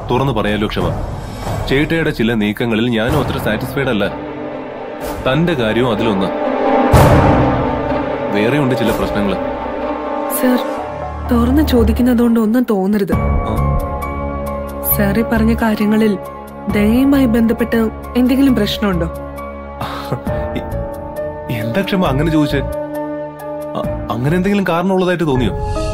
തുറന്നു പറയാലോ ക്ഷമ ചേട്ടയുടെ ചില നീക്കങ്ങളിൽ ഞാനും അത്ര സാറ്റിസ്ഫൈഡ് അല്ല തന്റെ കാര്യവും അതിലൊന്ന് വേറെയുണ്ട് ചില പ്രശ്നങ്ങൾ സർ തുറന്ന് ചോദിക്കുന്നതുകൊണ്ട് ഒന്നും തോന്നരുത് സാറി പറഞ്ഞ കാര്യങ്ങളിൽ ദയയുമായി ബന്ധപ്പെട്ട് എന്തെങ്കിലും പ്രശ്നമുണ്ടോ എന്താ ക്ഷമ അങ്ങനെ ചോദിച്ചേ അ- അങ്ങനെ എന്തെങ്കിലും കാരണമുള്ളതായിട്ട് തോന്നിയോ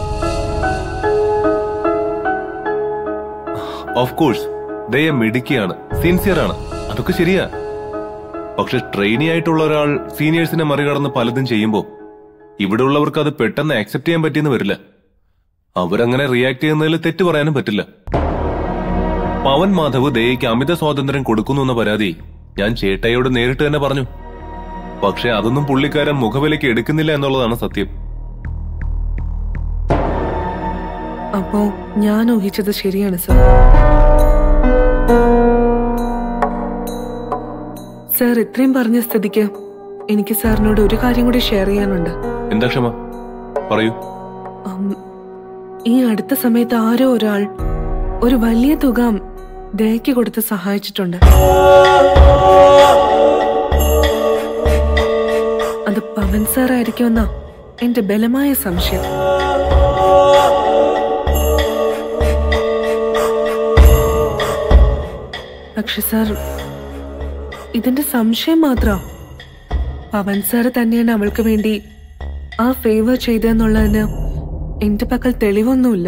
ഓഫ് കോഴ്സ് ദയ മിടുക്കിയാണ് സിൻസിയർ ആണ് അതൊക്കെ ശരിയാ പക്ഷെ ട്രെയിനി ആയിട്ടുള്ള ഒരാൾ സീനിയേഴ്സിനെ മറികടന്ന് പലതും ചെയ്യുമ്പോ ഇവിടെ ഉള്ളവർക്ക് അത് പെട്ടെന്ന് ആക്സെപ്റ്റ് ചെയ്യാൻ പറ്റിയെന്ന് വരില്ല അവരങ്ങനെ റിയാക്ട് ചെയ്യുന്നതിൽ തെറ്റ് പറയാനും പറ്റില്ല പവൻ മാധവ് ദയയ്ക്ക് അമിത സ്വാതന്ത്ര്യം കൊടുക്കുന്നു എന്ന പരാതി ഞാൻ ചേട്ടയോട് നേരിട്ട് തന്നെ പറഞ്ഞു പക്ഷെ അതൊന്നും പുള്ളിക്കാരൻ മുഖവിലയ്ക്ക് എടുക്കുന്നില്ല എന്നുള്ളതാണ് സത്യം അപ്പോ ഞാൻ ഊഹിച്ചത് ശരിയാണ് സർ സർ ഇത്രയും പറഞ്ഞ സ്ഥിതിക്ക് എനിക്ക് സാറിനോട് ഒരു കാര്യം കൂടി ഷെയർ ചെയ്യാനുണ്ട് എന്താ ക്ഷമ പറയൂ ഉം, ഈ അടുത്ത സമയത്ത് ആരോ ഒരാൾ ഒരു വലിയ തുക ദയക്ക് കൊടുത്ത് സഹായിച്ചിട്ടുണ്ട് അത് പവൻ സാർ ആയിരിക്കുമെന്ന എന്റെ ബലമായ സംശയം പക്ഷെ സാർ ഇതിന്റെ സംശയം മാത്രം പവൻ സാർ തന്നെയാണ് അവൾക്ക് വേണ്ടി ആ ഫേവർ ചെയ്തെന്നുള്ളതിന് എന്റെ പക്കൽ തെളിവൊന്നുമില്ല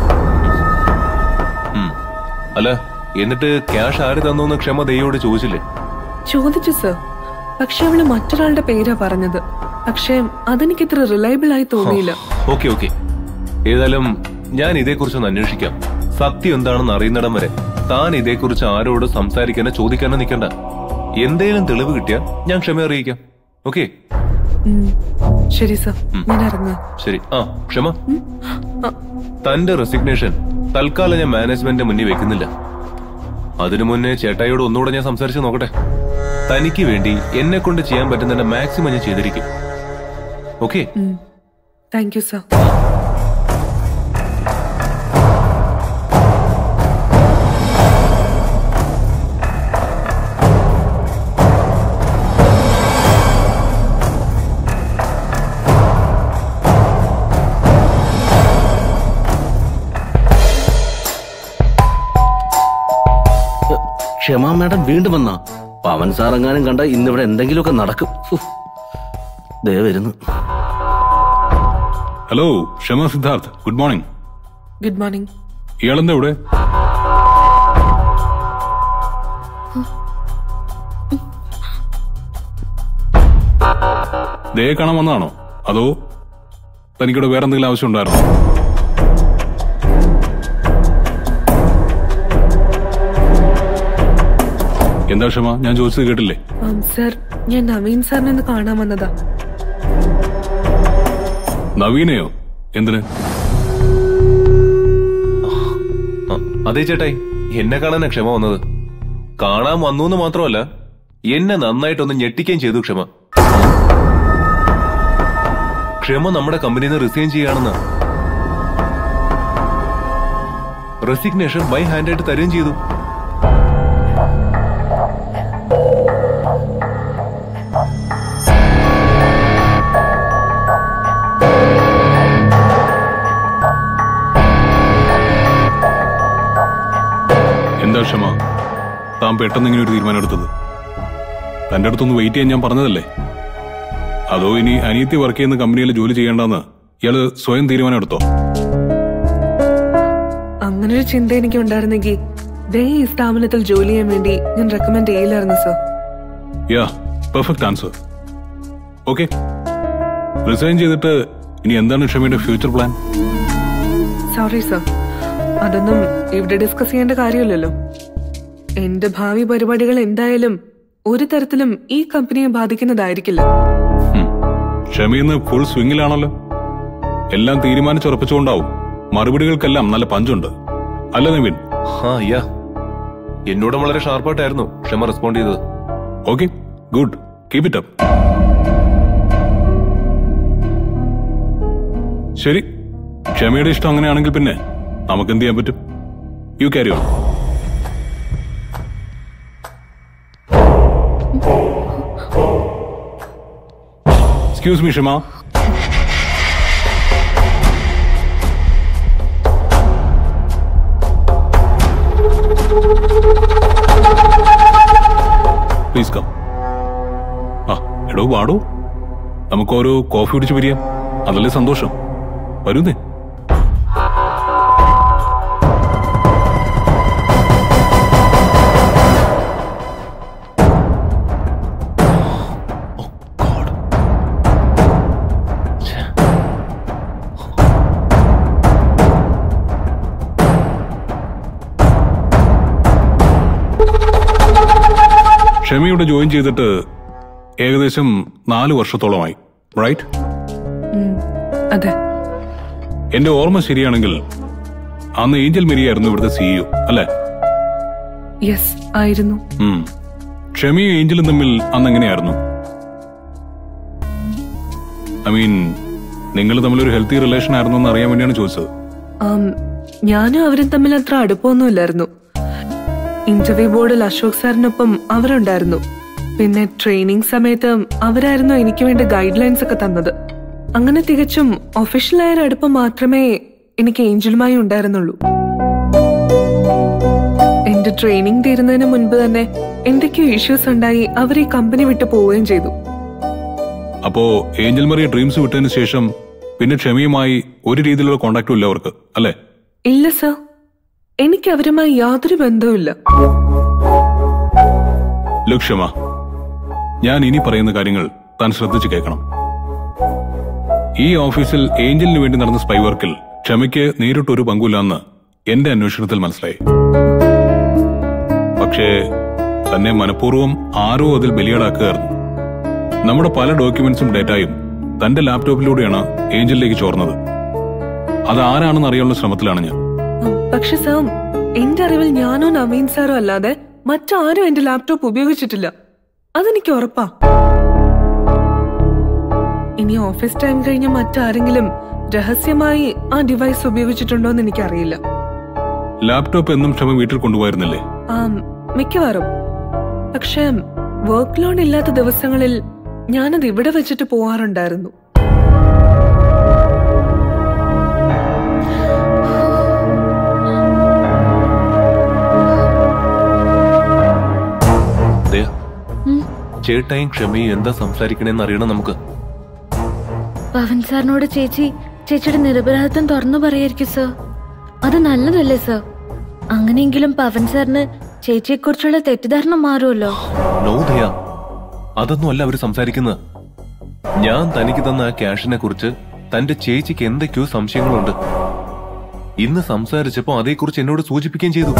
ഉം. അല്ല എന്നിട്ട് ക്യാഷ് ആര് തന്നു ക്ഷമ ദയോട് ചോദിച്ചില്ലേ ചോദിച്ചു സർ പക്ഷെ അവള് മറ്റൊരാളുടെ പേരാ പറഞ്ഞത് പക്ഷെ അതെനിക്ക് ഇത്ര റിലയബിൾ ആയി തോന്നിയില്ല ഓക്കെ ഓക്കെ ഏതായാലും ഞാൻ ഇതേക്കുറിച്ചൊന്ന് അന്വേഷിക്കാം സത്യം എന്താണെന്ന് അറിയുന്നിടം വരെ താൻ ഇതേക്കുറിച്ച് ആരോട് സംസാരിക്കാനോ ചോദിക്കാനോ നിൽക്കണ്ട എന്തേലും തെളിവ് കിട്ടിയാൽ ഞാൻ ക്ഷമ അറിയിക്കാം ഓക്കെ ഉം. ശരി സർ ഞാൻ ഇറങ്ങാം ശരി ആ ക്ഷമ തന്റെ റെസിഗ്നേഷൻ തൽക്കാലം ഞാൻ മാനേജ്മെന്റ് മുന്നിൽ വെക്കുന്നില്ല അതിനു മുന്നേ ചേട്ടായിയോട് ഒന്നുകൂടെ ഞാൻ സംസാരിച്ച് നോക്കട്ടെ തനിക്ക് വേണ്ടി എന്നെ കൊണ്ട് ചെയ്യാൻ പറ്റുന്നതിന്റെ മാക്സിമം ഞാൻ ചെയ്തിരിക്കും okay thank you sir Kshama madam വീണ്ടും വന്നാ പവൻ സാർ എങ്ങാനും കണ്ട ഇന്നിവിടെ എന്തെങ്കിലുമൊക്കെ നടക്കും ഹു. ദേ വരുന്നു hello Kshama Siddharth good morning good morning ഇയാളെന്താ ഇവിടെ ദയെ കാണാൻ വന്നതാണോ അതോ തനിക്കിവിടെ വേറെ എന്തെങ്കിലും ആവശ്യം ഉണ്ടായിരുന്നോ എന്താ ക്ഷമ ഞാൻ ചോദിച്ചത് കേട്ടില്ലേ സർ ഞാൻ നവീൻ സാറിനെ ഒന്ന് കാണാൻ വന്നതാ നവീനയോ എന്തിന് ആ, അതെ ചേട്ടായി എന്നെ കാണാനാ ക്ഷമ വന്നത് കാണാൻ വന്നു എന്ന് മാത്രമല്ല എന്നെ നന്നായിട്ടൊന്ന് ഞെട്ടിക്കുകയും ചെയ്തു ക്ഷമ ക്ഷമ നമ്മുടെ കമ്പനിയിൽ നിന്ന് റിസൈൻ ചെയ്യുകയാണെന്ന് റെസിഗ്നേഷൻ ബൈ ഹാൻഡ് ആയിട്ട് തരുകയും ചെയ്തു എന്താ ക്ഷമ താൻ പെട്ടെന്ന് ഇങ്ങനെ ഒരു തീരുമാനം എടുത്തത് തന്റെ അടുത്തൊന്ന് വെയിറ്റ് ചെയ്യാൻ ഞാൻ പറഞ്ഞതല്ലേ അതോ ഇനി അനിയത്തി വർക്ക് ചെയ്യുന്ന കമ്പനിയിൽ ജോലി ചെയ്യേണ്ടെന്ന് ഇയാള് സ്വയം തീരുമാനം എടുത്തോ അങ്ങനെ ഒരു ചിന്ത എനിക്ക് ഉണ്ടായിരുന്നെങ്കിൽ ദേ ഈ സ്ഥാപനത്തിൽ ജോലി ചെയ്യാൻ വേണ്ടി ഞാൻ റെക്കമെൻഡ് ചെയ്യില്ലായിരുന്നു sir yeah perfect answer okay resign ചെയ്തിട്ട് ഇനി എന്താണ് ക്ഷമയുടെ ഫ്യൂച്ചർ പ്ലാൻ സോറി സർ അതൊന്നും ഇവിടെ ഡിസ്കസ് ചെയ്യേണ്ട കാര്യമില്ലല്ലോ എന്റെ ഭാവി പരിപാടികൾ എന്തായാലും ഒരു തരത്തിലും ഈ കമ്പനിയെ ബാധിക്കുന്നതായിരിക്കില്ല ക്ഷമയിന്ന് ഫുൾ സ്വിംഗിലാണല്ലോ എല്ലാം തീരുമാനിച്ചുറപ്പിച്ചുകൊണ്ടാവും മറുപടികൾക്കെല്ലാം നല്ല പഞ്ചുണ്ട് അല്ല നിവിൻ ആ യാ എന്നോടും വളരെ ഷാർപ്പായിട്ടായിരുന്നു ക്ഷമ റെസ്പോണ്ട് ചെയ്തത് okay good keep it up ശരി ക്ഷമയുടെ ഇഷ്ടം അങ്ങനെയാണെങ്കിൽ പിന്നെ നമുക്ക് എന്ത് ചെയ്യാൻ പറ്റും you carry on excuse me Shama please come ആ എടോ വാടോ നമുക്ക് ഓരോ കോഫി കുടിച്ച് പിരിയാം അതല്ലേ സന്തോഷം വരുന്നേ ക്ഷമയുടെ ജോയിൻ ചെയ്തിട്ട് ഏകദേശം നാല് വർഷത്തോളമായി റൈറ്റ് അതെ എന്റെ ഓർമ്മ ശരിയാണെങ്കിൽ അന്ന് ഏഞ്ചൽ മെരിയായിരുന്നു ഇവിടുത്തെ സിഇഒ അല്ലെ യെസ് ആയിരുന്നു ഉം. ക്ഷമയും ഏഞ്ചലും തമ്മിൽ അന്ന് എങ്ങനെയായിരുന്നു ഐ മീൻ നിങ്ങൾ തമ്മിൽ ഒരു ഹെൽത്തി റിലേഷൻ ആയിരുന്നു എന്ന് അറിയാൻ വേണ്ടിയാണ് ചോദിച്ചത് ആം, ഞാനും അവരും തമ്മിൽ അത്ര അടുപ്പമൊന്നുമില്ലായിരുന്നു ഇന്റർവ്യൂ ബോർഡിൽ അശോക് സാറിനൊപ്പം അവരുണ്ടായിരുന്നു പിന്നെ ട്രെയിനിങ് സമയത്ത് അവരായിരുന്നു എനിക്ക് വേണ്ടി ഗൈഡ് ലൈൻസ് ഒക്കെ തന്നത് അങ്ങനെ തികച്ചും ഒഫീഷ്യലായ ഒരു അടുപ്പം മാത്രമേ എനിക്ക് ഏഞ്ചലുമായി ഉണ്ടായിരുന്നുള്ളൂ എന്റെ ട്രെയിനിങ് തീരുന്നതിന് മുൻപ് തന്നെ എന്തൊക്കെയോ ഇഷ്യൂസ് ഉണ്ടായി അവർ ഈ കമ്പനി വിട്ടു പോവുകയും ചെയ്തു അപ്പോ ഏഞ്ചൽ മറിയ ഡ്രീംസ് വിട്ടതിന് ശേഷം പിന്നെ ക്ഷമയുമായി ഒരു രീതിയിലുള്ള കോണ്ടാക്റ്റും ഇല്ല അവർക്ക് അല്ലെ ഇല്ല സർ എനിക്ക് അവരുമായി യാതൊരു ബന്ധവുമില്ല ലക്ഷ്യമാ ഞാൻ ഇനി പറയുന്ന കാര്യങ്ങൾ താൻ ശ്രദ്ധിച്ചു കേൾക്കണം ഈ ഓഫീസിൽ ഏഞ്ചലിന് വേണ്ടി നടന്ന സ്പൈ വർക്കിൽ ക്ഷമയ്ക്ക് നേരിട്ടൊരു പങ്കുമില്ലെന്ന് എന്റെ അന്വേഷണത്തിൽ മനസ്സിലായി പക്ഷേ തന്നെ മനഃപൂർവ്വം ആരോ അതിൽ ബലിയാടാക്കുകയായിരുന്നു നമ്മുടെ പല ഡോക്യുമെന്റ്സും ഡേറ്റായും തന്റെ ലാപ്ടോപ്പിലൂടെയാണ് ഏഞ്ചലിലേക്ക് ചോർന്നത് അത് ആരാണെന്ന് അറിയാനുള്ള ശ്രമത്തിലാണ് ഞാൻ ഉം, പക്ഷെ സാം എന്റെ അറിവിൽ ഞാനോ നവീൻ സാറോ അല്ലാതെ മറ്റാരും എന്റെ ലാപ്ടോപ്പ് ഉപയോഗിച്ചിട്ടില്ല അതെനിക്ക് ഉറപ്പാ ഇനി ഓഫീസ് ടൈം കഴിഞ്ഞ മറ്റാരെങ്കിലും രഹസ്യമായി ആ ഡിവൈസ് ഉപയോഗിച്ചിട്ടുണ്ടോ എന്ന് എനിക്കറിയില്ല ലാപ്ടോപ്പ് എന്നും ക്ഷമ വീട്ടിൽ കൊണ്ടുപോയിരുന്നില്ലേ ആം, മിക്കവാറും പക്ഷെ വർക്ക് ലോഡ് ഇല്ലാത്ത ദിവസങ്ങളിൽ ഞാനത് ഇവിടെ വെച്ചിട്ട് പോവാറുണ്ടായിരുന്നു ദേ, ചേട്ടായും ക്ഷമയും എന്താ സംസാരിക്കണേന്ന് അറിയണം നമുക്ക് പവൻ സാറിനോട് ചേച്ചി ചേച്ചിയുടെ നിരപരാധിത്വം തുറന്നു പറയായിരിക്കും സർ അത് നല്ലതല്ലേ സർ അങ്ങനെയെങ്കിലും പവൻ സാറിന് ചേച്ചിയെക്കുറിച്ചുള്ള തെറ്റിദ്ധാരണ മാറുമല്ലോ നോദയ അതൊന്നും അല്ല അവര് സംസാരിക്കുന്നത് ഞാൻ തനിക്ക് തന്ന ആ ക്യാഷിനെ കുറിച്ച് തന്റെ ചേച്ചിക്ക് എന്തൊക്കെയോ സംശയങ്ങളുണ്ട് ഇന്ന് സംസാരിച്ചപ്പോ അതേക്കുറിച്ച് എന്നോട് സൂചിപ്പിക്കുകയും ചെയ്തു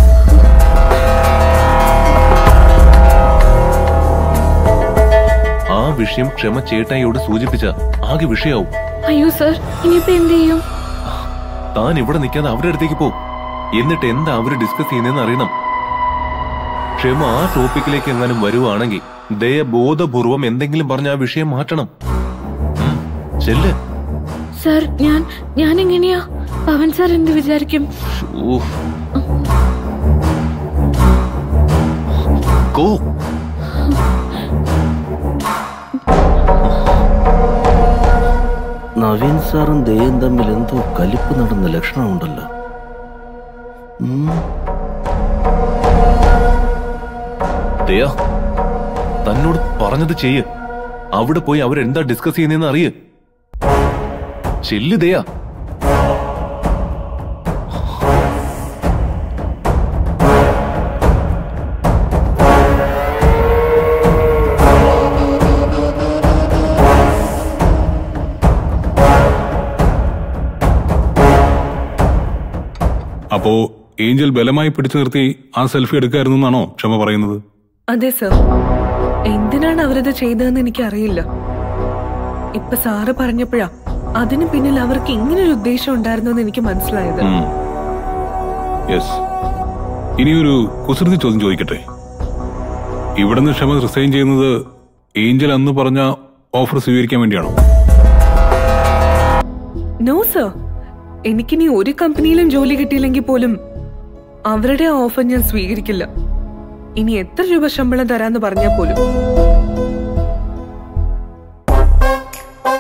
ആ വിഷയം ക്ഷമ ചേട്ടായിയോട് സൂചിപ്പിച്ച ആകെ വിഷയാവും അയ്യോ സർ ഇനിയിപ്പോ എന്ത് ചെയ്യും താൻ ഇവിടെ നിൽക്കാതെ അവരുടെ അടുത്തേക്ക് പോ എന്നിട്ട് എന്താ അവര് ഡിസ്കസ് ചെയ്യുന്നതെന്ന് അറിയണം ക്ഷമ ആ ടോപ്പിക്കിലേക്ക് എങ്ങാനും വരുവാണെങ്കിൽ ദയ ബോധപൂർവം എന്തെങ്കിലും പറഞ്ഞ ആ വിഷയം മാറ്റണം ഉം, ചെല്ല് സർ ഞാൻ ഞാൻ എങ്ങനെയാ പവൻ സാർ എന്ത് വിചാരിക്കും ശ്ശോ. Go. നവീൻ സാറും ദയും തമ്മിൽ എന്തോ കലിപ്പ് നടന്ന ലക്ഷണമുണ്ടല്ലോ ഉം. ദയ തന്നോട് പറഞ്ഞത് ചെയ്യ് അവിടെ പോയി അവരെന്താ ഡിസ്കസ് ചെയ്യുന്നതെന്ന് അറിയ് ചെല്ല് ദയ അപ്പോ ഏഞ്ചൽ ബലമായി പിടിച്ചു നിർത്തി ആ സെൽഫി എടുക്കായിരുന്നു എന്നാണോ ക്ഷമ പറയുന്നത് അതെ സർ എന്തിനാണ് അവരത് ചെയ്തതെന്ന് എനിക്കറിയില്ല ഇപ്പൊ സാറ് പറഞ്ഞപ്പോഴാ അതിന് പിന്നിൽ അവർക്ക് ഇങ്ങനെ ഒരു ഉദ്ദേശം ഉണ്ടായിരുന്നു എന്ന് എനിക്ക് മനസ്സിലായത് യെസ് ഇനിയൊരു കുസൃതി ചോദ്യം ചോദിക്കട്ടെ ഇവിടുന്ന് ക്ഷമ റിസൈൻ ചെയ്യുന്നത് ഏഞ്ചൽ അന്ന് പറഞ്ഞ ഓഫർ സ്വീകരിക്കാൻ വേണ്ടിയാണോ നോ സർ എനിക്കിനി ഒരു കമ്പനിയിലും ജോലി കിട്ടിയില്ലെങ്കിൽ പോലും അവരുടെ ആ ഓഫർ ഞാൻ സ്വീകരിക്കില്ല ഇനി എത്ര രൂപ ശമ്പളം തരാന്ന് പറഞ്ഞാൽ പോലും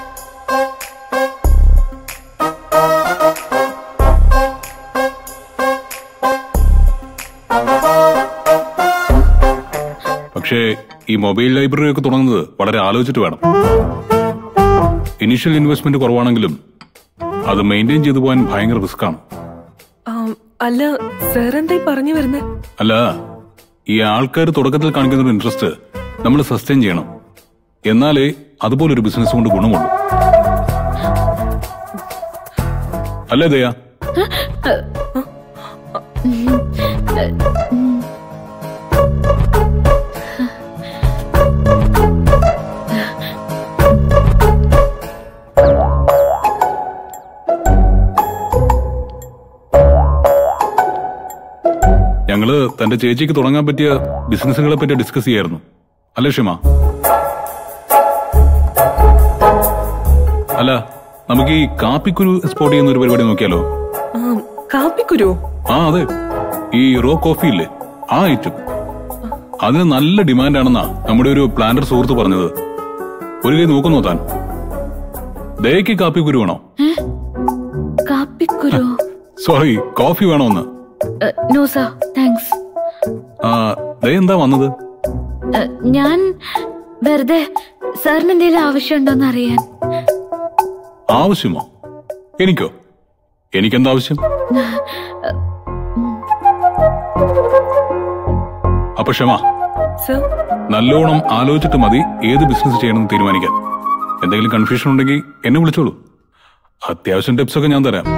പക്ഷേ ഈ മൊബൈൽ ലൈബ്രറി ഒക്കെ തുടങ്ങുന്നത് വളരെ ആലോചിച്ചിട്ട് വേണം ഇനിഷ്യൽ ഇൻവെസ്റ്റ്മെന്റ് കുറവാണെങ്കിലും അത് മെയിൻറ്റെയിൻ ചെയ്തു പോകാൻ ഭയങ്കര റിസ്ക് ആണ് ആ, അല്ല സാർ എന്തായി പറഞ്ഞു വരുന്നേ അല്ല ഈ ആൾക്കാർ തുടക്കത്തിൽ കാണിക്കുന്ന ഒരു ഇൻട്രസ്റ്റ് നമ്മൾ സസ്റ്റെയിൻ ചെയ്യണം എന്നാലേ അതുപോലൊരു ബിസിനസ് കൊണ്ട് ഗുണമുള്ളൂ അല്ലേ ദയാ ഞങ്ങള് തന്റെ ചേച്ചിക്ക് തുടങ്ങാൻ പറ്റിയ ബിസിനസ്സുകളെ പറ്റി ഡിസ്കസ് ചെയ്യായിരുന്നു അല്ലേ ഷിമ അല്ല നമുക്ക് ഈ കാപ്പിക്കുരു എക്സ്പോർട്ട് ചെയ്യുന്ന ഒരു പരിപാടി നോക്കിയാലോ ആ, കാപ്പിക്കുരു ആ അതെ ഈ റോ കോഫി ഇല്ലേ ആ ഐറ്റം അതിന് നല്ല ഡിമാൻഡ് ആണെന്നാ നമ്മുടെ ഒരു പ്ലാന്റർ സുഹൃത്ത് പറഞ്ഞത് ഒരു കൈ നോക്കുന്നോ താൻ ദയക്ക് കാപ്പിക്കുരു വേണോ കാപ്പിക്കുരു സോറി കോഫി വേണോ ഒന്ന് നോ സാർ താങ്ക്സ് ആ ദയ എന്താ വന്നത് ഞാൻ വെറുതെ സാറിന് എന്തെങ്കിലും ആവശ്യമുണ്ടോന്ന് അറിയാൻ ആവശ്യമോ എനിക്കോ എനിക്കെന്താ ആവശ്യം അപ്പൊ ക്ഷമ സർ നല്ലോണം ആലോചിച്ചിട്ട് മതി ഏത് ബിസിനസ് ചെയ്യണമെന്ന് തീരുമാനിക്കാൻ എന്തെങ്കിലും കൺഫ്യൂഷൻ ഉണ്ടെങ്കിൽ എന്നെ വിളിച്ചോളൂ അത്യാവശ്യം ടിപ്സ് ഒക്കെ ഞാൻ തരാം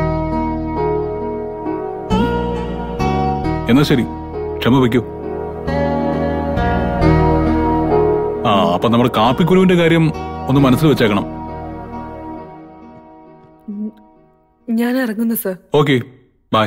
എന്നാ ശരി ക്ഷമ വയ്ക്കൂ ആ അപ്പൊ നമ്മുടെ കാപ്പിക്കുരുവിന്റെ കാര്യം ഒന്ന് മനസ്സിൽ വെച്ചേക്കണം ഞാൻ ഇറങ്ങുന്നു സർ ഓക്കെ ബൈ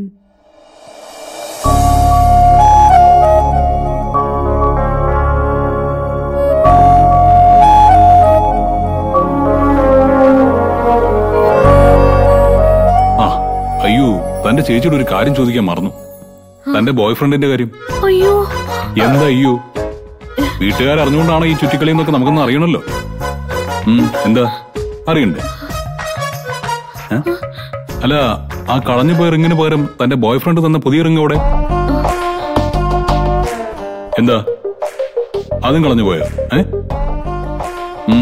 ആ അയ്യോ തന്റെ ചേച്ചിയുടെ ഒരു കാര്യം ചോദിക്കാൻ മറന്നു തന്റെ ബോയ്ഫ്രണ്ടിന്റെ കാര്യം അയ്യോ എന്താ അയ്യോ വീട്ടുകാർ അറിഞ്ഞുകൊണ്ടാണ് ഈ ചുറ്റിക്കളി എന്നൊക്കെ നമുക്കൊന്ന് അറിയണല്ലോ ഉം, എന്താ അറിയണ്ടേ ഏ? അല്ല ആ കളഞ്ഞു പോയ റിങ്ങിന് പകരം തന്റെ ബോയ്ഫ്രണ്ട് തന്ന പുതിയ റിങ് അവിടെ എന്താ അതും കളഞ്ഞു പോയോ ഏ ഉം.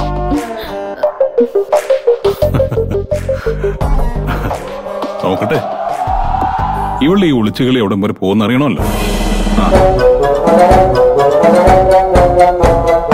നോക്കട്ടെ ഇവളുടെ ഈ ഒളിച്ചുകളി എവിടം വരെ പോകുന്നറിയണമല്ലോ ആ